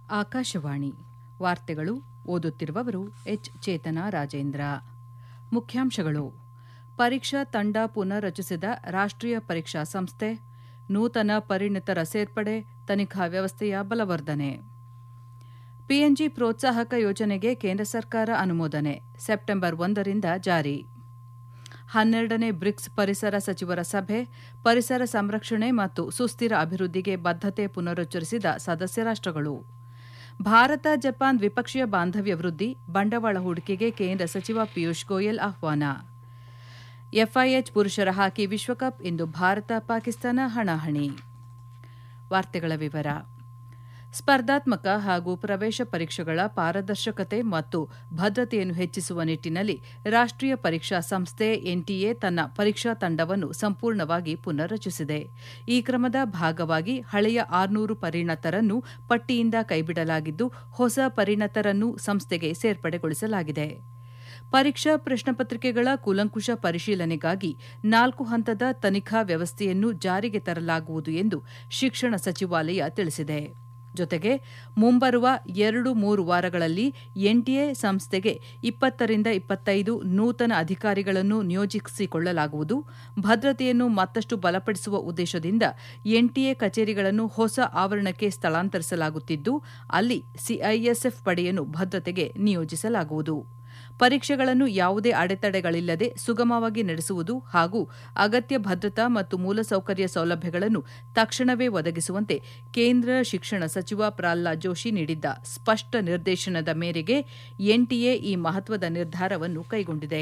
ಆಕಾಶವಾಣಿ ವಾರ್ತೆಗಳು ಓದುತ್ತಿರುವವರು ಎಚ್ ಚೇತನ ರಾಜೇಂದ್ರ ಮುಖ್ಯಾಂಶಗಳು ಪರೀಕ್ಷಾ ತಂಡ ಪುನರ್ ರಚಿಸಿದ ರಾಷ್ಟ್ರೀಯ ಪರೀಕ್ಷಾ ಸಂಸ್ಥೆ ನೂತನ ಪರಿಣಿತರ ಸೇರ್ಪಡೆ ತನಿಖಾ ವ್ಯವಸ್ಥೆಯ ಬಲವರ್ಧನೆ ಪಿಎನ್ಜಿ ಪ್ರೋತ್ಸಾಹಕ ಯೋಜನೆಗೆ ಕೇಂದ್ರ ಸರ್ಕಾರ ಅನುಮೋದನೆ ಸೆಪ್ಟೆಂಬರ್ ಒಂದರಿಂದ ಜಾರಿ ಹನ್ನೆರಡನೇ ಬ್ರಿಕ್ಸ್ ಪರಿಸರ ಸಚಿವರ ಸಭೆ ಪರಿಸರ ಸಂರಕ್ಷಣೆ ಮತ್ತು ಸುಸ್ಥಿರ ಅಭಿವೃದ್ಧಿಗೆ ಬದ್ಧತೆ ಪುನರುಚ್ಚರಿಸಿದ ಸದಸ್ಯ ರಾಷ್ಟ್ರಗಳು ಭಾರತ ಜಪಾನ್ ದ್ವಿಪಕ್ಷೀಯ ಬಾಂಧವ್ಯ ವೃದ್ಧಿ ಬಂಡವಾಳ ಹೂಡಿಕೆಗೆ ಕೇಂದ್ರ ಸಚಿವ ಪಿಯೂಷ್ ಗೋಯಲ್ ಆಹ್ವಾನ ಎಫ್ಐಎಚ್ ಪುರುಷರ ಹಾಕಿ ವಿಶ್ವಕಪ್ ಇಂದು ಭಾರತ ಪಾಕಿಸ್ತಾನ ಹಣಾಹಣಿ ವಾರ್ತೆಗಳ ವಿವರ ಸ್ಪರ್ಧಾತ್ಮಕ ಹಾಗೂ ಪ್ರವೇಶ ಪರೀಕ್ಷೆಗಳ ಪಾರದರ್ಶಕತೆ ಮತ್ತು ಭದ್ರತೆಯನ್ನು ಹೆಚ್ಚಿಸುವ ನಿಟ್ಟಿನಲ್ಲಿ ರಾಷ್ಟ್ರೀಯ ಪರೀಕ್ಷಾ ಸಂಸ್ಥೆ ಎನ್ಟಿಎ ತನ್ನ ಪರೀಕ್ಷಾ ತಂಡವನ್ನು ಸಂಪೂರ್ಣವಾಗಿ ಪುನರ್ ರಚಿಸಿದೆ ಈ ಕ್ರಮದ ಭಾಗವಾಗಿ ಹಳೆಯ ಆರ್ನೂರು ಪರಿಣತರನ್ನು ಪಟ್ಟಿಯಿಂದ ಕೈಬಿಡಲಾಗಿದ್ದು ಹೊಸ ಪರಿಣತರನ್ನು ಸಂಸ್ಥೆಗೆ ಸೇರ್ಪಡೆಗೊಳಿಸಲಾಗಿದೆ ಪರೀಕ್ಷಾ ಪ್ರಶ್ನಪತ್ರಿಕೆಗಳ ಕೂಲಂಕುಷ ಪರಿಶೀಲನೆಗಾಗಿ ನಾಲ್ಕು ಹಂತದ ತನಿಖಾ ವ್ಯವಸ್ಥೆಯನ್ನು ಜಾರಿಗೆ ತರಲಾಗುವುದು ಎಂದು ಶಿಕ್ಷಣ ಸಚಿವಾಲಯ ತಿಳಿಸಿದೆ ಜೊತೆಗೆ ಮುಂಬರುವ ಎರಡು ಮೂರು ವಾರಗಳಲ್ಲಿ ಎನ್ಟಿಎ ಸಂಸ್ಥೆಗೆ ಇಪ್ಪತ್ತರಿಂದ ಇಪ್ಪತ್ತೈದು ನೂತನ ಅಧಿಕಾರಿಗಳನ್ನು ನಿಯೋಜಿಸಿಕೊಳ್ಳಲಾಗುವುದು ಭದ್ರತೆಯನ್ನು ಮತ್ತಷ್ಟು ಬಲಪಡಿಸುವ ಉದ್ದೇಶದಿಂದ ಎನ್ಟಿಎ ಕಚೇರಿಗಳನ್ನು ಹೊಸ ಆವರಣಕ್ಕೆ ಸ್ಥಳಾಂತರಿಸಲಾಗುತ್ತಿದ್ದು ಅಲ್ಲಿ ಸಿಐಎಸ್ಎಫ್ ಪಡೆಯನ್ನು ಭದ್ರತೆಗೆ ನಿಯೋಜಿಸಲಾಗುವುದು ಪರೀಕ್ಷೆಗಳನ್ನು ಯಾವುದೇ ಅಡೆತಡೆಗಳಿಲ್ಲದೆ ಸುಗಮವಾಗಿ ನಡೆಸುವುದು ಹಾಗೂ ಅಗತ್ಯ ಭದ್ರತಾ ಮತ್ತು ಮೂಲಸೌಕರ್ಯ ಸೌಲಭ್ಯಗಳನ್ನು ತಕ್ಷಣವೇ ಒದಗಿಸುವಂತೆ ಕೇಂದ್ರ ಶಿಕ್ಷಣ ಸಚಿವ ಪ್ರಹ್ಲಾದ್ ಜೋಶಿ ನೀಡಿದ್ದ ಸ್ಪಷ್ಟ ನಿರ್ದೇಶನದ ಮೇರೆಗೆ ಎನ್ಟಿಎ ಈ ಮಹತ್ವದ ನಿರ್ಧಾರವನ್ನು ಕೈಗೊಂಡಿದೆ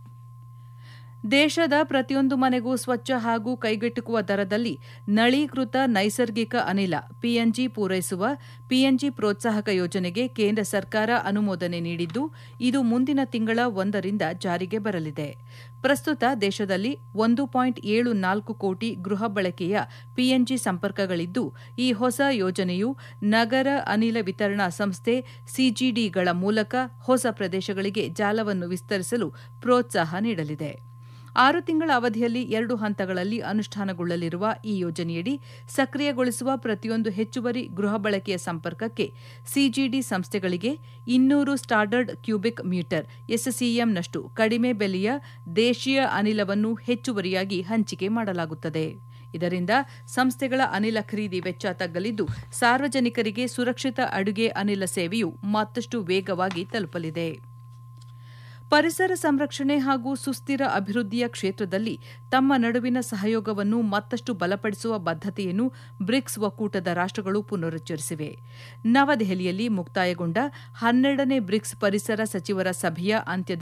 ದೇಶದ ಪ್ರತಿಯೊಂದು ಮನೆಗೂ ಸ್ವಚ್ಛ ಹಾಗೂ ಕೈಗೆಟುಕುವ ದರದಲ್ಲಿ ನಳೀಕೃತ ನೈಸರ್ಗಿಕ ಅನಿಲ ಪಿಎನ್ಜಿ ಪೂರೈಸುವ ಪಿಎನ್ಜಿ ಪ್ರೋತ್ಸಾಹಕ ಯೋಜನೆಗೆ ಕೇಂದ್ರ ಸರ್ಕಾರ ಅನುಮೋದನೆ ನೀಡಿದ್ದು ಇದು ಮುಂದಿನ ತಿಂಗಳ ಒಂದರಿಂದ ಜಾರಿಗೆ ಬರಲಿದೆ ಪ್ರಸ್ತುತ ದೇಶದಲ್ಲಿ ಒಂದು ಪಾಯಿಂಟ್ ಏಳು ನಾಲ್ಕು ಕೋಟಿ ಗೃಹ ಬಳಕೆಯ ಪಿಎನ್ಜಿ ಸಂಪರ್ಕಗಳಿದ್ದು ಈ ಹೊಸ ಯೋಜನೆಯು ನಗರ ಅನಿಲ ವಿತರಣಾ ಸಂಸ್ಥೆ ಸಿಜಿಡಿಗಳ ಮೂಲಕ ಹೊಸ ಪ್ರದೇಶಗಳಿಗೆ ಜಾಲವನ್ನು ವಿಸ್ತರಿಸಲು ಪ್ರೋತ್ಸಾಹ ನೀಡಲಿದೆ ಆರು ತಿಂಗಳ ಅವಧಿಯಲ್ಲಿ ಎರಡು ಹಂತಗಳಲ್ಲಿ ಅನುಷ್ಠಾನಗೊಳ್ಳಲಿರುವ ಈ ಯೋಜನೆಯಡಿ ಸಕ್ರಿಯಗೊಳಿಸುವ ಪ್ರತಿಯೊಂದು ಹೆಚ್ಚುವರಿ ಗೃಹ ಬಳಕೆಯ ಸಂಪರ್ಕಕ್ಕೆ ಸಿಜಿಡಿ ಸಂಸ್ಥೆಗಳಿಗೆ ಇನ್ನೂರು ಸ್ಟಾಂಡರ್ಡ್ ಕ್ಯೂಬಿಕ್ ಮೀಟರ್ ಎಸ್ಸಿಎಂನಷ್ಟು ಕಡಿಮೆ ಬೆಲೆಯ ದೇಶೀಯ ಅನಿಲವನ್ನು ಹೆಚ್ಚುವರಿಯಾಗಿ ಹಂಚಿಕೆ ಮಾಡಲಾಗುತ್ತದೆ ಇದರಿಂದ ಸಂಸ್ಥೆಗಳ ಅನಿಲ ಖರೀದಿ ವೆಚ್ಚ ತಗ್ಗಲಿದ್ದು ಸಾರ್ವಜನಿಕರಿಗೆ ಸುರಕ್ಷಿತ ಅಡುಗೆ ಅನಿಲ ಸೇವೆಯು ಮತ್ತಷ್ಟು ವೇಗವಾಗಿ ತಲುಪಲಿದೆ ಪರಿಸರ ಸಂರಕ್ಷಣೆ ಹಾಗೂ ಸುಸ್ಥಿರ ಅಭಿವೃದ್ಧಿಯ ಕ್ಷೇತ್ರದಲ್ಲಿ ತಮ್ಮ ನಡುವಿನ ಸಹಯೋಗವನ್ನು ಮತ್ತಷ್ಟು ಬಲಪಡಿಸುವ ಬದ್ಧತೆಯನ್ನು ಬ್ರಿಕ್ಸ್ ಒಕ್ಕೂಟದ ರಾಷ್ಟ್ರಗಳು ಪುನರುಚ್ಚರಿಸಿವೆ ನವದೆಹಲಿಯಲ್ಲಿ ಮುಕ್ತಾಯಗೊಂಡ ಹನ್ನೆರಡನೇ ಬ್ರಿಕ್ಸ್ ಪರಿಸರ ಸಚಿವರ ಸಭೆಯ ಅಂತ್ಯದಲ್ಲಿ